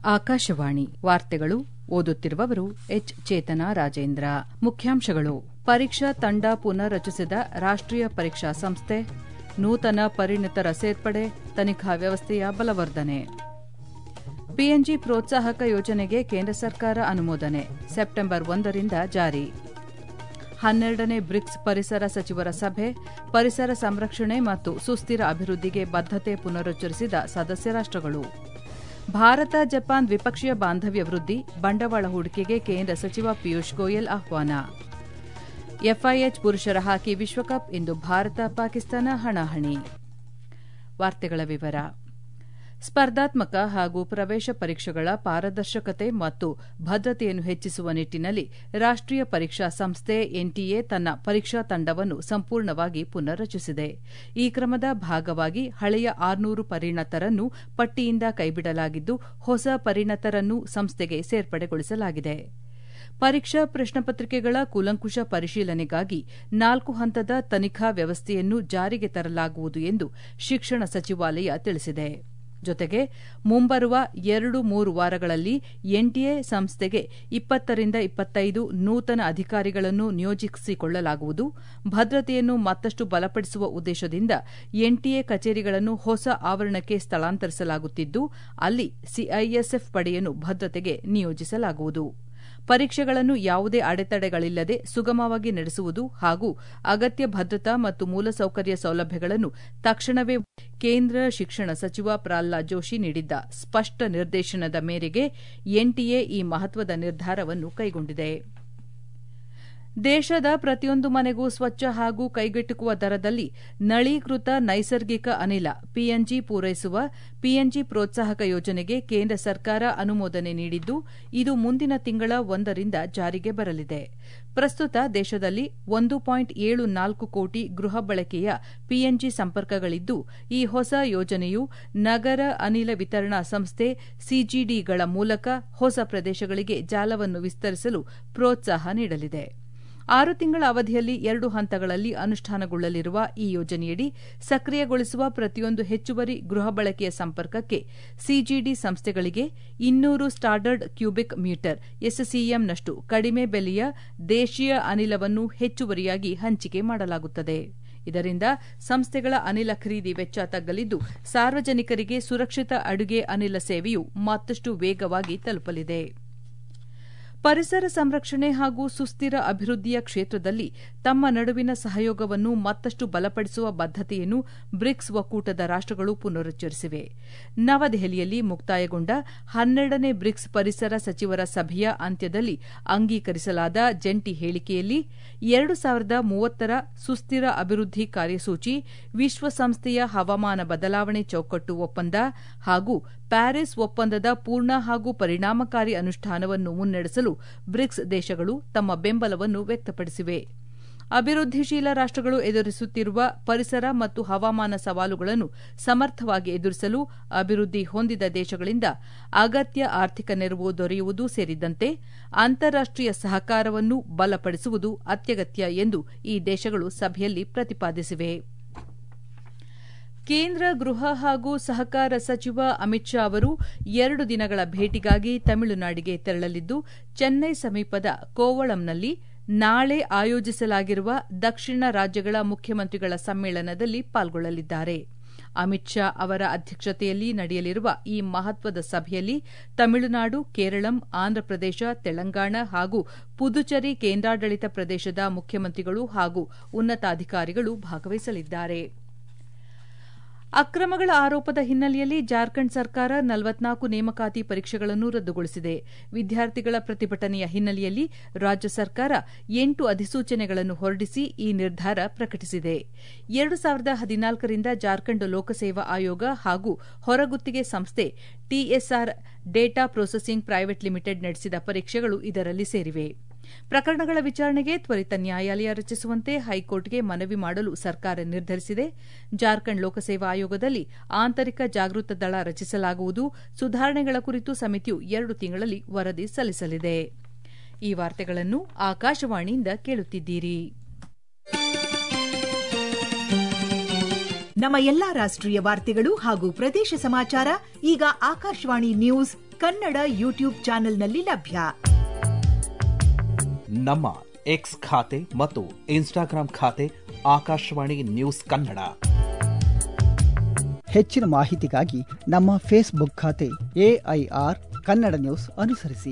ಆಕಾಶವಾಣಿ ವಾರ್ತೆಗಳು ಓದುತ್ತಿರುವವರು ಎಚ್ ಚೇತನ ರಾಜೇಂದ್ರ ಮುಖ್ಯಾಂಶಗಳು ಪರೀಕ್ಷಾ ತಂಡ ಪುನರ್ ರಚಿಸಿದ ರಾಷ್ಟೀಯ ಪರೀಕ್ಷಾ ಸಂಸ್ಥೆ ನೂತನ ಪರಿಣಿತರ ಸೇರ್ಪಡೆ ತನಿಖಾ ವ್ಯವಸ್ಥೆಯ ಬಲವರ್ಧನೆ ಪಿಎನ್ಜಿ ಪ್ರೋತ್ಸಾಹಕ ಯೋಜನೆಗೆ ಕೇಂದ್ರ ಸರ್ಕಾರ ಅನುಮೋದನೆ ಸೆಪ್ಟೆಂಬರ್ ಒಂದರಿಂದ ಜಾರಿ ಹನ್ನೆರಡನೇ ಬ್ರಿಕ್ಸ್ ಪರಿಸರ ಸಚಿವರ ಸಭೆ ಪರಿಸರ ಸಂರಕ್ಷಣೆ ಮತ್ತು ಸುಸ್ಥಿರ ಅಭಿವೃದ್ಧಿಗೆ ಬದ್ದತೆ ಪುನರುಚ್ಚರಿಸಿದ ಸದಸ್ಯ ರಾಷ್ಟಗಳು ಭಾರತ ಜಪಾನ್ ದ್ವಿಪಕ್ಷೀಯ ಬಾಂಧವ್ಯ ವೃದ್ಧಿ ಬಂಡವಾಳ ಹೂಡಿಕೆಗೆ ಕೇಂದ್ರ ಸಚಿವ ಪಿಯೂಷ್ ಗೋಯಲ್ ಆಹ್ವಾನ ಎಫ್ಐಎಚ್ ಪುರುಷರ ಹಾಕಿ ವಿಶ್ವಕಪ್ ಇಂದು ಭಾರತ ಪಾಕಿಸ್ತಾನ ಹಣಾಹಣಿ ವಾರ್ತೆಗಳ ವಿವರ ಸ್ಪರ್ಧಾತ್ಮಕ ಹಾಗೂ ಪ್ರವೇಶ ಪರೀಕ್ಷೆಗಳ ಪಾರದರ್ಶಕತೆ ಮತ್ತು ಭದ್ರತೆಯನ್ನು ಹೆಚ್ಚಿಸುವ ನಿಟ್ಟಿನಲ್ಲಿ ರಾಷ್ಟೀಯ ಪರೀಕ್ಷಾ ಸಂಸ್ಥೆ ಎನ್ಟಿಎ ತನ್ನ ಪರೀಕ್ಷಾ ತಂಡವನ್ನು ಸಂಪೂರ್ಣವಾಗಿ ಪುನರ್ ರಚಿಸಿದೆ ಈ ಕ್ರಮದ ಭಾಗವಾಗಿ ಹಳೆಯ ಆರ್ನೂರು ಪರಿಣತರನ್ನು ಪಟ್ಟಿಯಿಂದ ಕೈಬಿಡಲಾಗಿದ್ದು ಹೊಸ ಪರಿಣತರನ್ನು ಸಂಸ್ಥೆಗೆ ಸೇರ್ಪಡೆಗೊಳಿಸಲಾಗಿದೆ ಪರೀಕ್ಷಾ ಪ್ರಶ್ನಪತ್ರಿಕೆಗಳ ಕೂಲಂಕುಷ ಪರಿಶೀಲನೆಗಾಗಿ ನಾಲ್ಕು ಹಂತದ ತನಿಖಾ ವ್ಯವಸ್ಥೆಯನ್ನು ಜಾರಿಗೆ ತರಲಾಗುವುದು ಎಂದು ಶಿಕ್ಷಣ ಸಚಿವಾಲಯ ತಿಳಿಸಿದೆ ಜೊತೆಗೆ ಮುಂಬರುವ ಎರಡು ಮೂರು ವಾರಗಳಲ್ಲಿ ಎನ್ಟಿಎ ಸಂಸ್ಥೆಗೆ ಇಪ್ಪತ್ತರಿಂದ ಇಪ್ಪತ್ತೈದು ನೂತನ ಅಧಿಕಾರಿಗಳನ್ನು ನಿಯೋಜಿಸಿಕೊಳ್ಳಲಾಗುವುದು ಭದ್ರತೆಯನ್ನು ಮತ್ತಷ್ಟು ಬಲಪಡಿಸುವ ಉದ್ದೇಶದಿಂದ ಎನ್ಟಿಎ ಕಚೇರಿಗಳನ್ನು ಹೊಸ ಆವರಣಕ್ಕೆ ಸ್ಥಳಾಂತರಿಸಲಾಗುತ್ತಿದ್ದು ಅಲ್ಲಿ ಸಿಐಎಸ್ಎಫ್ ಪಡೆಯನ್ನು ಭದ್ರತೆಗೆ ನಿಯೋಜಿಸಲಾಗುವುದು ಪರೀಕ್ಷೆಗಳನ್ನು ಯಾವುದೇ ಅಡೆತಡೆಗಳಿಲ್ಲದೆ ಸುಗಮವಾಗಿ ನಡೆಸುವುದು ಹಾಗೂ ಅಗತ್ಯ ಭದ್ರತಾ ಮತ್ತು ಮೂಲಸೌಕರ್ಯ ಸೌಲಭ್ಯಗಳನ್ನು ತಕ್ಷಣವೇ ಕೇಂದ್ರ ಶಿಕ್ಷಣ ಸಚಿವ ಪ್ರಹ್ಲಾದ್ ಜೋಶಿ ನೀಡಿದ್ದ ಸ್ಪಷ್ಟ ನಿರ್ದೇಶನದ ಮೇರೆಗೆ ಎನ್ಟಿಎ ಈ ಮಹತ್ವದ ನಿರ್ಧಾರವನ್ನು ಕೈಗೊಂಡಿದೆ ದೇಶದ ಪ್ರತಿಯೊಂದು ಮನೆಗೂ ಸ್ವಚ್ಛ ಹಾಗೂ ಕೈಗೆಟುಕುವ ದರದಲ್ಲಿ ನಳೀಕೃತ ನೈಸರ್ಗಿಕ ಅನಿಲ ಪಿಎನ್ಜಿ ಪೂರೈಸುವ ಪಿಎನ್ಜಿ ಪ್ರೋತ್ಸಾಹಕ ಯೋಜನೆಗೆ ಕೇಂದ್ರ ಸರ್ಕಾರ ಅನುಮೋದನೆ ನೀಡಿದ್ದು ಇದು ಮುಂದಿನ ತಿಂಗಳ ಒಂದರಿಂದ ಜಾರಿಗೆ ಬರಲಿದೆ ಪ್ರಸ್ತುತ ದೇಶದಲ್ಲಿ ಒಂದು ಪಾಯಿಂಟ್ ಏಳು ನಾಲ್ಕು ಕೋಟಿ ಗೃಹ ಬಳಕೆಯ ಪಿಎನ್ಜಿ ಸಂಪರ್ಕಗಳಿದ್ದು ಈ ಹೊಸ ಯೋಜನೆಯು ನಗರ ಅನಿಲ ವಿತರಣಾ ಸಂಸ್ಥೆ ಸಿಜಿಡಿಗಳ ಮೂಲಕ ಹೊಸ ಪ್ರದೇಶಗಳಿಗೆ ಜಾಲವನ್ನು ವಿಸ್ತರಿಸಲು ಪ್ರೋತ್ಸಾಹ ನೀಡಲಿದೆ ಆರು ತಿಂಗಳ ಅವಧಿಯಲ್ಲಿ ಎರಡು ಹಂತಗಳಲ್ಲಿ ಅನುಷ್ಠಾನಗೊಳ್ಳಲಿರುವ ಈ ಯೋಜನೆಯಡಿ ಸಕ್ರಿಯಗೊಳಿಸುವ ಪ್ರತಿಯೊಂದು ಹೆಚ್ಚುವರಿ ಗೃಹ ಬಳಕೆಯ ಸಂಪರ್ಕಕ್ಕೆ ಸಿಜಿಡಿ ಸಂಸ್ಥೆಗಳಿಗೆ ಇನ್ನೂರು ಸ್ಟಾಂಡರ್ಡ್ ಕ್ಯೂಬಿಕ್ ಮೀಟರ್ ಎಸ್ಸಿಎಂನಷ್ಟು ಕಡಿಮೆ ಬೆಲೆಯ ದೇಶೀಯ ಅನಿಲವನ್ನು ಹೆಚ್ಚುವರಿಯಾಗಿ ಹಂಚಿಕೆ ಮಾಡಲಾಗುತ್ತದೆ ಇದರಿಂದ ಸಂಸ್ಥೆಗಳ ಅನಿಲ ಖರೀದಿ ವೆಚ್ಚ ತಗ್ಗಲಿದ್ದು ಸಾರ್ವಜನಿಕರಿಗೆ ಸುರಕ್ಷಿತ ಅಡುಗೆ ಅನಿಲ ಸೇವೆಯು ಮತ್ತಷ್ಟು ವೇಗವಾಗಿ ತಲುಪಲಿದೆ ಪರಿಸರ ಸಂರಕ್ಷಣೆ ಹಾಗೂ ಸುಸ್ಥಿರ ಅಭಿವೃದ್ಧಿಯ ಕ್ಷೇತ್ರದಲ್ಲಿ ತಮ್ಮ ನಡುವಿನ ಸಹಯೋಗವನ್ನು ಮತ್ತಷ್ಟು ಬಲಪಡಿಸುವ ಬದ್ದತೆಯನ್ನು ಬ್ರಿಕ್ಸ್ ಒಕ್ಕೂಟದ ರಾಷ್ಟಗಳು ಪುನರುಚ್ಚರಿಸಿವೆ ನವದೆಹಲಿಯಲ್ಲಿ ಮುಕ್ತಾಯಗೊಂಡ ಹನ್ನೆರಡನೇ ಬ್ರಿಕ್ಸ್ ಪರಿಸರ ಸಚಿವರ ಸಭೆಯ ಅಂತ್ಯದಲ್ಲಿ ಅಂಗೀಕರಿಸಲಾದ ಜಂಟಿ ಹೇಳಿಕೆಯಲ್ಲಿ ಎರಡು ಸಾವಿರದ ಮೂವತ್ತರ ಸುಸ್ಥಿರ ಅಭಿವೃದ್ಧಿ ಕಾರ್ಯಸೂಚಿ ವಿಶ್ವಸಂಸ್ಥೆಯ ಹವಾಮಾನ ಬದಲಾವಣೆ ಚೌಕಟ್ಟು ಒಪ್ಪಂದ ಹಾಗೂ ಪ್ಯಾರಿಸ್ ಒಪ್ಪಂದದ ಪೂರ್ಣ ಹಾಗೂ ಪರಿಣಾಮಕಾರಿ ಅನುಷ್ಠಾನವನ್ನು ಮುನ್ನಡೆಸಲು ಬ್ರಿಕ್ಸ್ ದೇಶಗಳು ತಮ್ಮ ಬೆಂಬಲವನ್ನು ವ್ಯಕ್ತಪಡಿಸಿವೆ ಅಭಿವೃದ್ಧಿಶೀಲ ರಾಷ್ಟಗಳು ಎದುರಿಸುತ್ತಿರುವ ಪರಿಸರ ಮತ್ತು ಹವಾಮಾನ ಸವಾಲುಗಳನ್ನು ಸಮರ್ಥವಾಗಿ ಎದುರಿಸಲು ಅಭಿವೃದ್ಧಿ ಹೊಂದಿದ ದೇಶಗಳಿಂದ ಅಗತ್ಯ ಆರ್ಥಿಕ ನೆರವು ದೊರೆಯುವುದು ಸೇರಿದಂತೆ ಅಂತಾರಾಷ್ಟೀಯ ಸಹಕಾರವನ್ನು ಬಲಪಡಿಸುವುದು ಅತ್ಯಗತ್ಯ ಎಂದು ಈ ದೇಶಗಳು ಸಭೆಯಲ್ಲಿ ಪ್ರತಿಪಾದಿಸಿವೆ ಕೇಂದ್ರ ಗೃಹ ಹಾಗೂ ಸಹಕಾರ ಸಚಿವ ಅಮಿತ್ ಶಾ ಅವರು ಎರಡು ದಿನಗಳ ಭೇಟಿಗಾಗಿ ತಮಿಳುನಾಡಿಗೆ ತೆರಳಲಿದ್ದು ಚೆನ್ನೈ ಸಮೀಪದ ಕೋವಳಂನಲ್ಲಿ ನಾಳೆ ಆಯೋಜಿಸಲಾಗಿರುವ ದಕ್ಷಿಣ ರಾಜ್ಯಗಳ ಮುಖ್ಯಮಂತ್ರಿಗಳ ಸಮ್ಮೇಳನದಲ್ಲಿ ಪಾಲ್ಗೊಳ್ಳಲಿದ್ದಾರೆ ಅಮಿತ್ ಶಾ ಅವರ ಅಧ್ಯಕ್ಷತೆಯಲ್ಲಿ ನಡೆಯಲಿರುವ ಈ ಮಹತ್ವದ ಸಭೆಯಲ್ಲಿ ತಮಿಳುನಾಡು ಕೇರಳಂ ಆಂಧ್ರಪ್ರದೇಶ ತೆಲಂಗಾಣ ಹಾಗೂ ಪುದುಚೇರಿ ಕೇಂದ್ರಾಡಳಿತ ಪ್ರದೇಶದ ಮುಖ್ಯಮಂತ್ರಿಗಳು ಹಾಗೂ ಉನ್ನತಾಧಿಕಾರಿಗಳು ಭಾಗವಹಿಸಲಿದ್ದಾರೆ ಅಕ್ರಮಗಳ ಆರೋಪದ ಹಿನ್ನೆಲೆಯಲ್ಲಿ ಜಾರ್ಖಂಡ್ ಸರ್ಕಾರ ನಲವತ್ನಾಲ್ಕು ನೇಮಕಾತಿ ಪರೀಕ್ಷೆಗಳನ್ನು ರದ್ದುಗೊಳಿಸಿದೆ ವಿದ್ಯಾರ್ಥಿಗಳ ಪ್ರತಿಭಟನೆಯ ಹಿನ್ನೆಲೆಯಲ್ಲಿ ರಾಜ್ಯ ಸರ್ಕಾರ ಎಂಟು ಅಧಿಸೂಚನೆಗಳನ್ನು ಹೊರಡಿಸಿ ಈ ನಿರ್ಧಾರ ಪ್ರಕಟಿಸಿದೆ ಎರಡು ಸಾವಿರದ ಹದಿನಾಲ್ಕರಿಂದ ಜಾರ್ಖಂಡ್ ಲೋಕಸೇವಾ ಆಯೋಗ ಹಾಗೂ ಹೊರಗುತ್ತಿಗೆ ಸಂಸ್ಥೆ TSR data processing private limited ನಡೆಸಿದ ಪರೀಕ್ಷೆಗಳು ಇದರಲ್ಲಿ ಸೇರಿವೆ ಪ್ರಕರಣಗಳ ವಿಚಾರಣೆಗೆ ತ್ವರಿತ ನ್ಯಾಯಾಲಯ ರಚಿಸುವಂತೆ ಹೈಕೋರ್ಟ್ಗೆ ಮನವಿ ಮಾಡಲು ಸರ್ಕಾರ ನಿರ್ಧರಿಸಿದೆ ಜಾರ್ಖಂಡ್ ಲೋಕಸೇವಾ ಆಯೋಗದಲ್ಲಿ ಆಂತರಿಕ ಜಾಗೃತ ದಳ ರಚಿಸಲಾಗುವುದು ಸುಧಾರಣೆಗಳ ಕುರಿತು ಸಮಿತಿಯು ಎರಡು ತಿಂಗಳಲ್ಲಿ ವರದಿ ಸಲ್ಲಿಸಲಿದೆ ಈ ವಾರ್ತೆಗಳನ್ನು ಆಕಾಶವಾಣಿಯಿಂದ ಕೇಳುತ್ತಿದ್ದೀರಿ ನಮ್ಮ ಎಲ್ಲಾ ರಾಷ್ಟ್ರೀಯ ವಾರ್ತೆಗಳು ಹಾಗೂ ಪ್ರದೇಶ ಸಮಾಚಾರ ಈಗ ಆಕಾಶವಾಣಿ ನ್ಯೂಸ್ ಕನ್ನಡ ಯೂಟ್ಯೂಬ್ ಚಾನೆಲ್ನಲ್ಲಿ ಲಭ್ಯ ನಮ್ಮ ಎಕ್ಸ್ ಖಾತೆ ಮತ್ತು ಇನ್ಸ್ಟಾಗ್ರಾಂ ಖಾತೆ ಆಕಾಶವಾಣಿ ನ್ಯೂಸ್ ಕನ್ನಡ ಹೆಚ್ಚಿನ ಮಾಹಿತಿಗಾಗಿ ನಮ್ಮ ಫೇಸ್ಬುಕ್ ಖಾತೆ ಎಐಆರ್ ಕನ್ನಡ ನ್ಯೂಸ್ ಅನುಸರಿಸಿ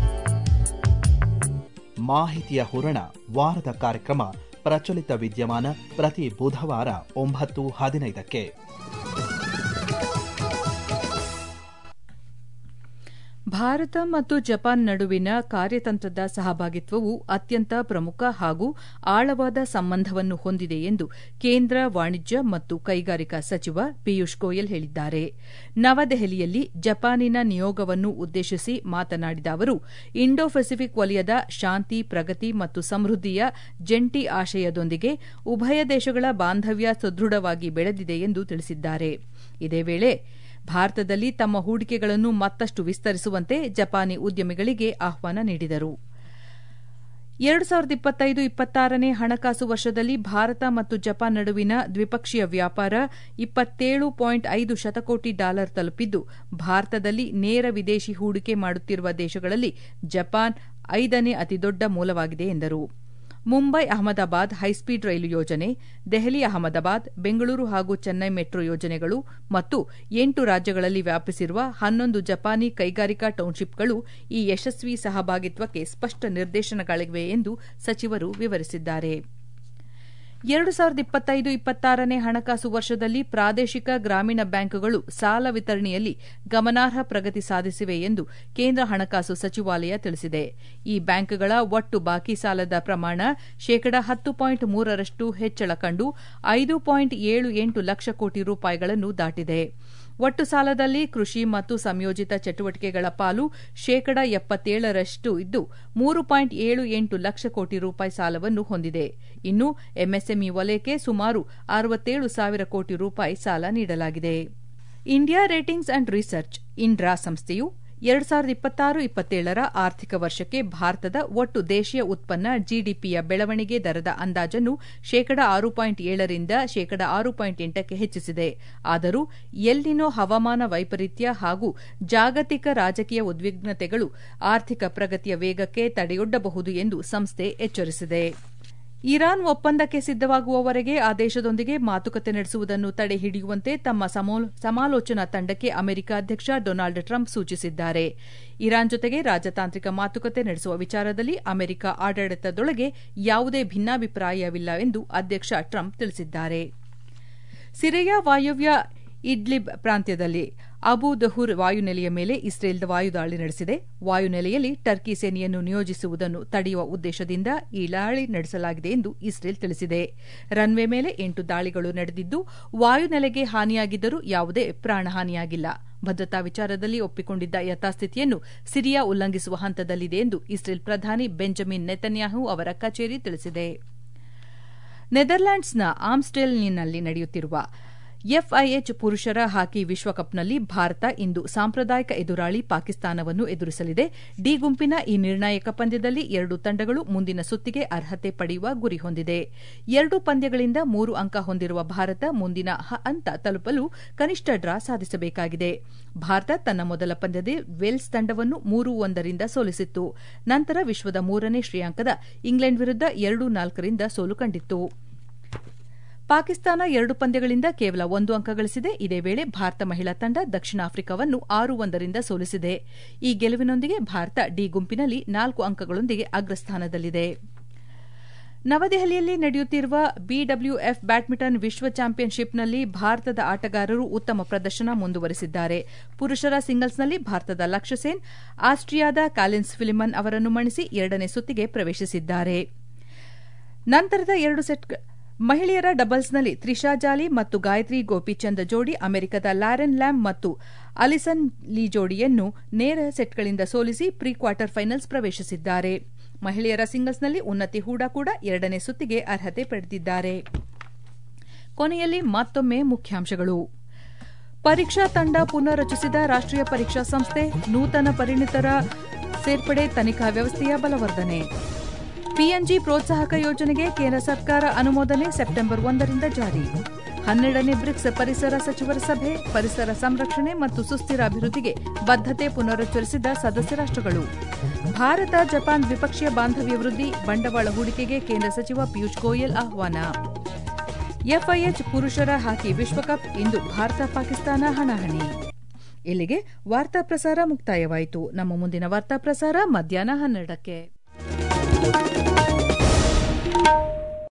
ಮಾಹಿತಿಯ ಹೂರಣ ವಾರದ ಕಾರ್ಯಕ್ರಮ ಪ್ರಚಲಿತ ವಿದ್ಯಮಾನ ಪ್ರತಿ ಬುಧವಾರ ಒಂಬತ್ತು ಹದಿನೈದಕ್ಕೆ ಭಾರತ ಮತ್ತು ಜಪಾನ್ ನಡುವಿನ ಕಾರ್ಯತಂತ್ರದ ಸಹಭಾಗಿತ್ವವು ಅತ್ಯಂತ ಪ್ರಮುಖ ಹಾಗೂ ಆಳವಾದ ಸಂಬಂಧವನ್ನು ಹೊಂದಿದೆ ಎಂದು ಕೇಂದ್ರ ವಾಣಿಜ್ಯ ಮತ್ತು ಕೈಗಾರಿಕಾ ಸಚಿವ ಪಿಯೂಷ್ ಗೋಯಲ್ ಹೇಳಿದ್ದಾರೆ ನವದೆಹಲಿಯಲ್ಲಿ ಜಪಾನಿನ ನಿಯೋಗವನ್ನು ಉದ್ದೇಶಿಸಿ ಮಾತನಾಡಿದ ಅವರು ಇಂಡೋ ಪೆಸಿಫಿಕ್ ವಲಯದ ಶಾಂತಿ ಪ್ರಗತಿ ಮತ್ತು ಸಮೃದ್ಧಿಯ ಜಂಟಿ ಆಶಯದೊಂದಿಗೆ ಉಭಯ ದೇಶಗಳ ಬಾಂಧವ್ಯ ಸುದೃಢವಾಗಿ ಬೆಳೆದಿದೆ ಎಂದು ತಿಳಿಸಿದ್ದಾರೆ ಇದೇ ವೇಳೆ ಭಾರತದಲ್ಲಿ ತಮ್ಮ ಹೂಡಿಕೆಗಳನ್ನು ಮತ್ತಷ್ಟು ವಿಸ್ತರಿಸುವಂತೆ ಜಪಾನಿ ಉದ್ಯಮಿಗಳಿಗೆ ಆಹ್ವಾನ ನೀಡಿದರು ಎರಡು ಸಾವಿರದ ಇಪ್ಪತ್ತೈದು ಇಪ್ಪತ್ತಾರನೇ ಹಣಕಾಸು ವರ್ಷದಲ್ಲಿ ಭಾರತ ಮತ್ತು ಜಪಾನ್ ನಡುವಿನ ದ್ವಿಪಕ್ಷೀಯ ವ್ಯಾಪಾರ ಇಪ್ಪತ್ತೇಳು ಪಾಯಿಂಟ್ ಐದು ಶತಕೋಟಿ ಡಾಲರ್ ತಲುಪಿದ್ದು ಭಾರತದಲ್ಲಿ ನೇರ ವಿದೇಶಿ ಹೂಡಿಕೆ ಮಾಡುತ್ತಿರುವ ದೇಶಗಳಲ್ಲಿ ಜಪಾನ್ ಐದನೇ ಅತಿದೊಡ್ಡ ಮೂಲವಾಗಿದೆ ಎಂದರು ಮುಂಬೈ ಅಹಮದಾಬಾದ್ ಹೈಸ್ಪೀಡ್ ರೈಲು ಯೋಜನೆ ದೆಹಲಿ ಅಹಮದಾಬಾದ್ ಬೆಂಗಳೂರು ಹಾಗೂ ಚೆನ್ನೈ ಮೆಟ್ರೋ ಯೋಜನೆಗಳು ಮತ್ತು ಎಂಟು ರಾಜ್ಯಗಳಲ್ಲಿ ವ್ಯಾಪಿಸಿರುವ ಹನ್ನೊಂದು ಜಪಾನಿ ಕೈಗಾರಿಕಾ ಟೌನ್ಶಿಪ್ಗಳು ಈ ಯಶಸ್ವಿ ಸಹಭಾಗಿತ್ವಕ್ಕೆ ಸ್ಪಷ್ಟ ನಿರ್ದೇಶನಗಳಿವೆ ಎಂದು ಸಚಿವರು ವಿವರಿಸಿದ್ದಾರೆ ಎರಡು ಸಾವಿರದ ಇಪ್ಪತ್ತೈದು ಇಪ್ಪತ್ತಾರನೇ ಹಣಕಾಸು ವರ್ಷದಲ್ಲಿ ಪ್ರಾದೇಶಿಕ ಗ್ರಾಮೀಣ ಬ್ಯಾಂಕುಗಳು ಸಾಲ ವಿತರಣೆಯಲ್ಲಿ ಗಮನಾರ್ಹ ಪ್ರಗತಿ ಸಾಧಿಸಿವೆ ಎಂದು ಕೇಂದ್ರ ಹಣಕಾಸು ಸಚಿವಾಲಯ ತಿಳಿಸಿದೆ ಈ ಬ್ಯಾಂಕ್ಗಳ ಒಟ್ಟು ಬಾಕಿ ಸಾಲದ ಪ್ರಮಾಣ ಶೇಕಡ ಹತ್ತು ಪಾಯಿಂಟ್ ಮೂರರಷ್ಟು ಹೆಚ್ಚಳ ಕಂಡು ಐದು ಪಾಯಿಂಟ್ ಏಳು ಎಂಟು ಲಕ್ಷ ಕೋಟಿ ರೂಪಾಯಿಗಳನ್ನು ದಾಟಿದೆ ಒಟ್ಟು ಸಾಲದಲ್ಲಿ ಕೃಷಿ ಮತ್ತು ಸಂಯೋಜಿತ ಚಟುವಟಿಕೆಗಳ ಪಾಲು ಶೇಕಡ ಎಪ್ಪತ್ತೇಳರಷ್ಟು ಇದ್ದು ಮೂರು ಪಾಯಿಂಟ್ ಏಳು ಎಂಟು ಲಕ್ಷ ಕೋಟಿ ರೂಪಾಯಿ ಸಾಲವನ್ನು ಹೊಂದಿದೆ ಇನ್ನು ಎಂಎಸ್ಎಂಇ ವಲಯಕ್ಕೆ ಸುಮಾರು ಅರವತ್ತೇಳು ಸಾವಿರ ಕೋಟಿ ರೂಪಾಯಿ ಸಾಲ ನೀಡಲಾಗಿದೆ ಇಂಡಿಯಾ ರೇಟಿಂಗ್ಸ್ ಅಂಡ್ ರಿಸರ್ಚ್ ಇನ್ಡ್ರಾ ಸಂಸ್ಥೆಯು ಎರಡು ಸಾವಿರದ ಇಪ್ಪತ್ತಾರು ಇಪ್ಪತ್ತೇಳರ ಆರ್ಥಿಕ ವರ್ಷಕ್ಕೆ ಭಾರತದ ಒಟ್ಟು ದೇಶೀಯ ಉತ್ಪನ್ನ ಜಿಡಿಪಿಯ ಬೆಳವಣಿಗೆ ದರದ ಅಂದಾಜನ್ನು ಶೇಕಡ ಆರು ಪಾಯಿಂಟ್ ಏಳರಿಂದ ಶೇಕಡ ಆರು ಪಾಯಿಂಟ್ ಎಂಟಕ್ಕೆ ಹೆಚ್ಚಿಸಿದೆ ಆದರೂ ಎಲ್ಲಿನೋ ಹವಾಮಾನ ವೈಪರೀತ್ಯ ಹಾಗೂ ಜಾಗತಿಕ ರಾಜಕೀಯ ಉದ್ವಿಗ್ನತೆಗಳು ಆರ್ಥಿಕ ಪ್ರಗತಿಯ ವೇಗಕ್ಕೆ ತಡೆಯೊಡ್ಡಬಹುದು ಎಂದು ಸಂಸ್ಥೆ ಎಚ್ಚರಿಸಿದೆ ಇರಾನ್ ಒಪ್ಪಂದಕ್ಕೆ ಸಿದ್ದವಾಗುವವರೆಗೆ ಆ ದೇಶದೊಂದಿಗೆ ಮಾತುಕತೆ ನಡೆಸುವುದನ್ನು ತಡೆ ಹಿಡಿಯುವಂತೆ ತಮ್ಮ ಸಮಾಲೋಚನಾ ತಂಡಕ್ಕೆ ಅಮೆರಿಕ ಅಧ್ಯಕ್ಷ ಡೊನಾಲ್ಡ್ ಟ್ರಂಪ್ ಸೂಚಿಸಿದ್ದಾರೆ ಇರಾನ್ ಜೊತೆಗೆ ರಾಜತಾಂತ್ರಿಕ ಮಾತುಕತೆ ನಡೆಸುವ ವಿಚಾರದಲ್ಲಿ ಅಮೆರಿಕ ಆಡಳಿತದೊಳಗೆ ಯಾವುದೇ ಭಿನ್ನಾಭಿಪ್ರಾಯವಿಲ್ಲ ಎಂದು ಅಧ್ಯಕ್ಷ ಟ್ರಂಪ್ ತಿಳಿಸಿದ್ದಾರೆ ಸಿರಿಯಾ ವಾಯವ್ಯ ಇಡ್ಲಿಬ್ ಪ್ರಾಂತ್ಯದಲ್ಲಿ ಅಬು ದಹುರ್ ವಾಯುನೆಲೆಯ ಮೇಲೆ ಇಸ್ರೇಲ್ ವಾಯುದಾಳಿ ನಡೆಸಿದೆ ವಾಯುನೆಲೆಯಲ್ಲಿ ಟರ್ಕಿ ಸೇನೆಯನ್ನು ನಿಯೋಜಿಸುವುದನ್ನು ತಡೆಯುವ ಉದ್ದೇಶದಿಂದ ಈ ದಾಳಿ ನಡೆಸಲಾಗಿದೆ ಎಂದು ಇಸ್ರೇಲ್ ತಿಳಿಸಿದೆ ರನ್ವೇ ಮೇಲೆ ಎಂಟು ದಾಳಿಗಳು ನಡೆದಿದ್ದು ವಾಯುನೆಲೆಗೆ ಹಾನಿಯಾಗಿದ್ದರೂ ಯಾವುದೇ ಪ್ರಾಣಹಾನಿಯಾಗಿಲ್ಲ ಭದ್ರತಾ ವಿಚಾರದಲ್ಲಿ ಒಪ್ಪಿಕೊಂಡಿದ್ದ ಯಥಾಸ್ಥಿತಿಯನ್ನು ಸಿರಿಯಾ ಉಲ್ಲಂಘಿಸುವ ಹಂತದಲ್ಲಿದೆ ಎಂದು ಇಸ್ರೇಲ್ ಪ್ರಧಾನಿ ಬೆಂಜಮಿನ್ ನೆತನ್ಯಾಹು ಅವರ ಕಚೇರಿ ತಿಳಿಸಿದೆ ನೆದರ್ಲ್ಯಾಂಡ್ಸ್ನ ಆಮ್ಸ್ಟೆಲ್ನಿನಲ್ಲಿ ನಡೆಯುತ್ತಿರುವ ಎಫ್ಐಎಚ್ ಪುರುಷರ ಹಾಕಿ ವಿಶ್ವಕಪ್ನಲ್ಲಿ ಭಾರತ ಇಂದು ಸಾಂಪ್ರದಾಯಿಕ ಎದುರಾಳಿ ಪಾಕಿಸ್ತಾನವನ್ನು ಎದುರಿಸಲಿದೆ ಡಿ ಗುಂಪಿನ ಈ ನಿರ್ಣಾಯಕ ಪಂದ್ಯದಲ್ಲಿ ಎರಡು ತಂಡಗಳು ಮುಂದಿನ ಸುತ್ತಿಗೆ ಅರ್ಹತೆ ಪಡೆಯುವ ಗುರಿ ಹೊಂದಿದೆ ಎರಡು ಪಂದ್ಯಗಳಿಂದ ಮೂರು ಅಂಕ ಹೊಂದಿರುವ ಭಾರತ ಮುಂದಿನ ಹಂತ ತಲುಪಲು ಕನಿಷ್ಠ ಡ್ರಾ ಸಾಧಿಸಬೇಕಾಗಿದೆ ಭಾರತ ತನ್ನ ಮೊದಲ ಪಂದ್ಯದಲ್ಲಿ ವೇಲ್ಸ್ ತಂಡವನ್ನು ಮೂರು ಒಂದರಿಂದ ಸೋಲಿಸಿತ್ತು ನಂತರ ವಿಶ್ವದ ಮೂರನೇ ಶ್ರೇಯಾಂಕದ ಇಂಗ್ಲೆಂಡ್ ವಿರುದ್ಧ ಎರಡು ನಾಲ್ಕರಿಂದ ಸೋಲು ಕಂಡಿತ್ತು ಪಾಕಿಸ್ತಾನ ಎರಡು ಪಂದ್ಯಗಳಿಂದ ಕೇವಲ ಒಂದು ಅಂಕ ಗಳಿಸಿದೆ ಇದೇ ವೇಳೆ ಭಾರತ ಮಹಿಳಾ ತಂಡ ದಕ್ಷಿಣ ಆಫ್ರಿಕಾವನ್ನು ಆರು ಒಂದರಿಂದ ಸೋಲಿಸಿದೆ ಈ ಗೆಲುವಿನೊಂದಿಗೆ ಭಾರತ ಡಿ ಗುಂಪಿನಲ್ಲಿ ನಾಲ್ಕು ಅಂಕಗಳೊಂದಿಗೆ ಅಗ್ರಸ್ಥಾನದಲ್ಲಿದೆ ನವದೆಹಲಿಯಲ್ಲಿ ನಡೆಯುತ್ತಿರುವ ಬಿಡಬ್ಲ್ಯೂಎಫ್ ಬ್ಯಾಡ್ಮಿಂಟನ್ ವಿಶ್ವ ಚಾಂಪಿಯನ್ಶಿಪ್ನಲ್ಲಿ ಭಾರತದ ಆಟಗಾರರು ಉತ್ತಮ ಪ್ರದರ್ಶನ ಮುಂದುವರೆಸಿದ್ದಾರೆ ಪುರುಷರ ಸಿಂಗಲ್ಸ್ನಲ್ಲಿ ಭಾರತದ ಲಕ್ಷ್ಯ ಸೇನ್ ಆಸ್ಟ್ರಿಯಾದ ಕಾಲಿನ್ಸ್ ಫಿಲಿಮನ್ ಅವರನ್ನು ಮಣಿಸಿ ಎರಡನೇ ಸುತ್ತಿಗೆ ಪ್ರವೇಶಿಸಿದ್ದಾರೆ ನಂತರದ ಎರಡು ಸೆಟ್ ಮಹಿಳೆಯರ ಡಬಲ್ಸ್ನಲ್ಲಿ ತ್ರಿಷಾ ಜಾಲಿ ಮತ್ತು ಗಾಯತ್ರಿ ಗೋಪಿಚಂದ್ ಜೋಡಿ ಅಮೆರಿಕದ ಲ್ಯಾರೆನ್ ಲ್ಯಾಮ್ ಮತ್ತು ಅಲಿಸನ್ ಲೀ ಜೋಡಿಯನ್ನು ನೇರ ಸೆಟ್ಗಳಿಂದ ಸೋಲಿಸಿ ಪ್ರೀ ಕ್ವಾರ್ಟರ್ ಫೈನಲ್ಸ್ ಪ್ರವೇಶಿಸಿದ್ದಾರೆ ಮಹಿಳೆಯರ ಸಿಂಗಲ್ಸ್ನಲ್ಲಿ ಉನ್ನತಿ ಹೂಡಾ ಕೂಡ ಎರಡನೇ ಸುತ್ತಿಗೆ ಅರ್ಹತೆ ಪಡೆದಿದ್ದಾರೆ ಕೊನೆಯಲ್ಲಿ ಮತ್ತೊಮ್ಮೆ ಮುಖ್ಯಾಂಶಗಳು ಪರೀಕ್ಷಾ ತಂಡ ಪುನರ್ರಚಿಸಿದ ರಾಷ್ಟ್ರೀಯ ಪರೀಕ್ಷಾ ಸಂಸ್ಥೆ ನೂತನ ಪರಿಣಿತರ ಸೇರ್ಪಡೆ ತನಿಖಾ ವ್ಯವಸ್ಥೆಯ ಬಲವರ್ಧನೆ ಪಿಎನ್ಜಿ ಪ್ರೋತ್ಸಾಹಕ ಯೋಜನೆಗೆ ಕೇಂದ್ರ ಸರ್ಕಾರ ಅನುಮೋದನೆ ಸೆಪ್ಟೆಂಬರ್ ಒಂದರಿಂದ ಜಾರಿ ಹನ್ನೆರಡನೇ ಬ್ರಿಕ್ಸ್ ಪರಿಸರ ಸಚಿವರ ಸಭೆ ಪರಿಸರ ಸಂರಕ್ಷಣೆ ಮತ್ತು ಸುಸ್ಥಿರ ಅಭಿವೃದ್ಧಿಗೆ ಬದ್ಧತೆ ಪುನರುಚ್ಚರಿಸಿದ ಸದಸ್ಯ ರಾಷ್ಟ್ರಗಳು ಭಾರತ ಜಪಾನ್ ದ್ವಿಪಕ್ಷೀಯ ಬಾಂಧವ್ಯ ವೃದ್ಧಿ ಬಂಡವಾಳ ಹೂಡಿಕೆಗೆ ಕೇಂದ್ರ ಸಚಿವ ಪಿಯೂಷ್ ಗೋಯಲ್ ಆಹ್ವಾನ ಎಫ್ಐಎಚ್ ಪುರುಷರ ಹಾಕಿ ವಿಶ್ವಕಪ್ ಇಂದು ಭಾರತ ಪಾಕಿಸ್ತಾನ ಹಣಾಹಣಿ ಇಲ್ಲಿಗೆ ವಾರ್ತಾ ಪ್ರಸಾರ ಮುಕ್ತಾಯವಾಯಿತು ನಮ್ಮ ಮುಂದಿನ ವಾರ್ತಾ ಪ್ರಸಾರ ಮಧ್ಯಾಹ್ನ ಹನ್ನೆರಡಕ್ಕೆ